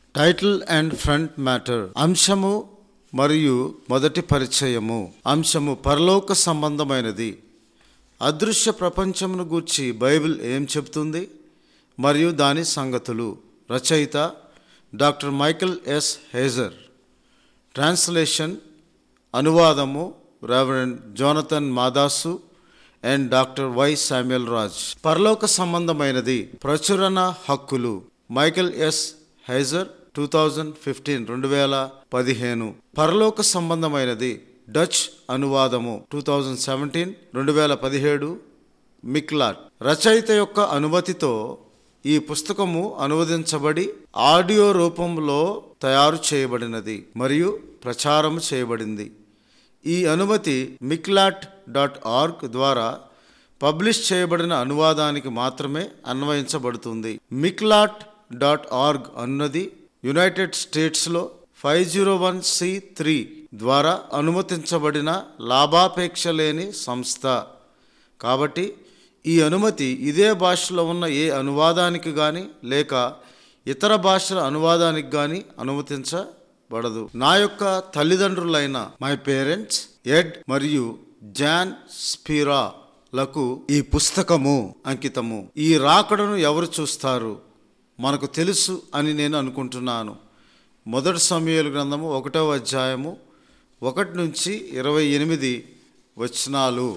title and front matter అంశము మరియు మొదటి పరిచయము అంశము పరలోక సంబంధమైనది అదృశ్య ప్రపంచమును గూర్చి బైబిల్ ఏం చెబుతుంది మరియు దాని సంగతులు రచయిత doctor Michael S Heiser translation అనువాదము reverend Jonathan Madasu and doctor Y Samuel Raj పరలోక సంబంధమైనది ప్రచురణ హక్కులు Michael S Heiser two thousand fifteen రెండు వేల పదిహేను పరలోక సంబంధమైనది డచ్ అనువాదము టూ థౌజండ్ సెవెంటీన్ రెండు వేల పదిహేడు మిక్లాట్ రచయిత యొక్క అనుమతితో ఈ పుస్తకము అనువదించబడి ఆడియో రూపంలో తయారు చేయబడినది మరియు ప్రచారం చేయబడింది ఈ అనుమతి మిక్లాట్ డాట్ ఆర్గ్ ద్వారా పబ్లిష్ చేయబడిన అనువాదానికి మాత్రమే అన్వయించబడుతుంది మిక్లాట్ డాట్ ఆర్గ్ అన్నది యునైటెడ్ స్టేట్స్లో five zero one C three ద్వారా అనుమతించబడిన లాభాపేక్ష లేని సంస్థ కాబట్టి ఈ అనుమతి ఇదే భాషలో ఉన్న ఏ అనువాదానికి కానీ లేక ఇతర భాషల అనువాదానికి కానీ అనుమతించబడదు నా యొక్క తల్లిదండ్రులైన మై పేరెంట్స్ ఎడ్ మరియు జాన్ స్పీరా లకు ఈ పుస్తకము అంకితము ఈ రాకడను ఎవరు చూస్తారు మనకు తెలుసు అని నేను అనుకుంటున్నాను మొదటి సమయాల గ్రంథము ఒకటవ అధ్యాయము ఒకటి నుంచి ఇరవై ఎనిమిది వచనాలు